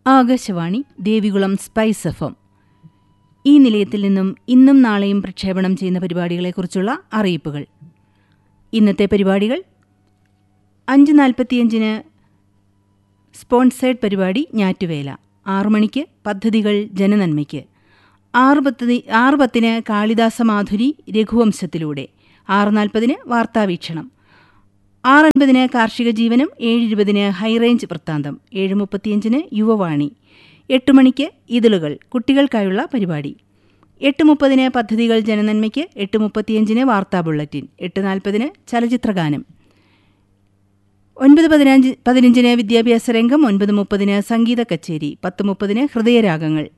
Akashvani Devikulam spice F ഈ നിലയത്തിൽ നിന്നും ഇന്നും നാളെയും പ്രക്ഷേപണം ചെയ്യുന്ന പരിപാടികളെക്കുറിച്ചുള്ള അറിയിപ്പുകൾ ഇന്നത്തെ പരിപാടികൾ അഞ്ച് നാൽപ്പത്തിയഞ്ചിന് സ്പോൺസേഡ് പരിപാടി ഞാറ്റുവേല ആറു മണിക്ക് പദ്ധതികൾ ജനനന്മയ്ക്ക് ആറ് പത്ത് ആറ് പത്തിന് കാളിദാസ മാധുരി രഘുവംശത്തിലൂടെ ആറ് നാൽപ്പതിന് വാർത്താവീക്ഷണം ആറ് അൻപതിന് കാർഷിക ജീവനം ഏഴ് ഇരുപതിന് ഹൈറേഞ്ച് വൃത്താന്തം ഏഴ് മുപ്പത്തിയഞ്ചിന് യുവവാണി എട്ട് മണിക്ക് ഇതിളുകൾ കുട്ടികൾക്കായുള്ള പരിപാടി എട്ട് മുപ്പതിന് പദ്ധതികൾ ജനനന്മയ്ക്ക് എട്ട് മുപ്പത്തിയഞ്ചിന് വാർത്താ ബുള്ളറ്റിൻ എട്ട് നാൽപ്പതിന് ചലച്ചിത്രഗാനം ഒൻപത് പതിനഞ്ച് പതിനഞ്ചിന് വിദ്യാഭ്യാസ രംഗം ഒൻപത് മുപ്പതിന് സംഗീത കച്ചേരി പത്ത് മുപ്പതിന് ഹൃദയരാഗങ്ങൾ